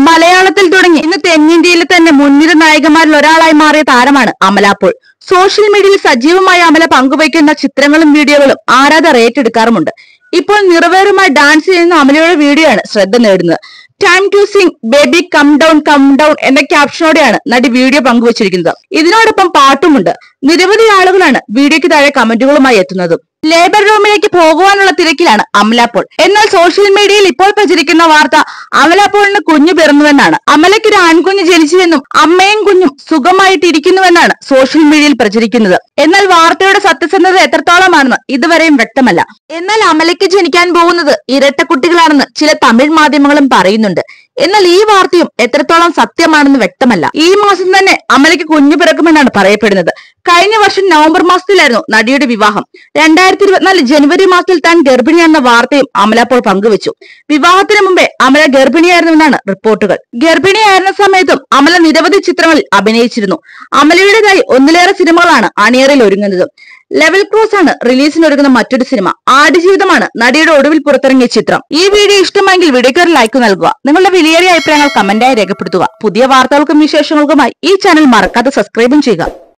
മലയാളത്തിൽ തുടങ്ങി ഇന്ന് തെന്നിന്ത്യയിലെ തന്നെ മുൻനിര നായകന്മാരിൽ ഒരാളായി മാറിയ താരമാണ് അമല പോൾ സോഷ്യൽ മീഡിയയിൽ സജീവമായി അമല പങ്കുവയ്ക്കുന്ന ചിത്രങ്ങളും വീഡിയോകളും ആരാധകർ ഏറ്റെടുക്കാറുമുണ്ട് ഇപ്പോൾ നിറവേറുമായി ഡാൻസ് ചെയ്യുന്ന അമലയുടെ വീഡിയോ ആണ് ശ്രദ്ധ നേടുന്നത് time to sing baby come down come down എന്ന ക്യാപ്ഷനോടെയാണ് നടി വീഡിയോ പങ്കുവച്ചിരിക്കുന്നത് ഇതിനോടൊപ്പം പാട്ടുമുണ്ട് നിരവധി ആളുകളാണ് വീഡിയോയ്ക്ക് താഴെ കമന്റുകളുമായി എത്തുന്നത് ലേബർ റൂമിലേക്ക് പോകുവാനുള്ള തിരക്കിലാണ് അമല പോൾ എന്നാൽ സോഷ്യൽ മീഡിയയിൽ ഇപ്പോൾ പ്രചരിക്കുന്ന വാർത്ത അമല പോളിന് കുഞ്ഞു പിറന്നുവെന്നാണ് അമലയ്ക്ക് ഒരു ആൺകുഞ്ഞ് ജനിച്ചുവെന്നും അമ്മയും കുഞ്ഞും സുഖമായിട്ടിരിക്കുന്നുവെന്നാണ് സോഷ്യൽ മീഡിയയിൽ പ്രചരിക്കുന്നത് എന്നാൽ വാർത്തയുടെ സത്യസന്ധത എത്രത്തോളമാണെന്ന് ഇതുവരെയും വ്യക്തമല്ല എന്നാൽ അമലയ്ക്ക് ജനിക്കാൻ പോകുന്നത് ഇരട്ട കുട്ടികളാണെന്ന് ചില തമിഴ് മാധ്യമങ്ങളും പറയുന്നുണ്ട് എന്നാൽ ഈ വാർത്തയും എത്രത്തോളം സത്യമാണെന്ന് വ്യക്തമല്ല ഈ മാസം തന്നെ അമലയ്ക്ക് കുഞ്ഞു പിറക്കുമെന്നാണ് പറയപ്പെടുന്നത് കഴിഞ്ഞ വർഷം നവംബർ മാസത്തിലായിരുന്നു നടിയുടെ വിവാഹം രണ്ടായിരത്തി ഇരുപത്തിനാല് ജനുവരി മാസത്തിൽ താൻ ഗർഭിണിയാണെന്ന വാർത്തയും അമല അപ്പോൾ പങ്കുവച്ചു വിവാഹത്തിന് മുമ്പേ അമല ഗർഭിണിയായിരുന്നുവെന്നാണ് റിപ്പോർട്ടുകൾ ഗർഭിണിയായിരുന്ന സമയത്തും അമല നിരവധി ചിത്രങ്ങളിൽ അഭിനയിച്ചിരുന്നു അമലയുടേതായി ഒന്നിലേറെ സിനിമകളാണ് അണിയറയിൽ ഒരുങ്ങുന്നത് ലെവൽ ക്രോസ് ആണ് റിലീസിന് ഒരുങ്ങുന്ന മറ്റൊരു സിനിമ ആടുജീവിതമാണ് നടിയുടെ ഒടുവിൽ പുറത്തിറങ്ങിയ ചിത്രം ഈ വീഡിയോ ഇഷ്ടമെങ്കിൽ വീഡിയോക്ക് ഒരു ലൈക്ക് നൽകുക നിങ്ങളുടെ വിലയേറിയ അഭിപ്രായങ്ങൾ കമന്റായി രേഖപ്പെടുത്തുക പുതിയ വാർത്തകൾക്കും വിശേഷങ്ങൾക്കുമായി ഈ ചാനൽ മറക്കാതെ സബ്സ്ക്രൈബും ചെയ്യുക